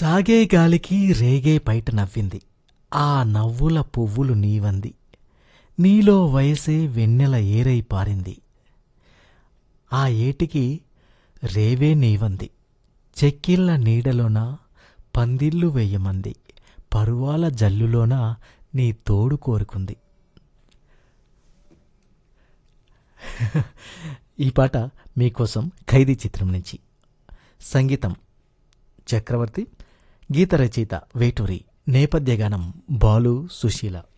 సాగే గాలికి రేగే పైట నవ్వింది ఆ నవ్వుల పువ్వులు నీవంది నీలో వయసే వెన్నెల ఏరై పారింది ఆ ఏటికి రేవే నీవంది చెక్కిళ్ళ నీడలోన పందిళ్ళు వెయ్యమంది పరువాల జల్లులోన నీ తోడు కోరుకుంది ఈ పాట మీకోసం ఖైదీ చిత్రం నుంచి సంగీతం చక్రవర్తి గీత రచయిత వేటూరి నేపథ్య గానం బాలు సుశీల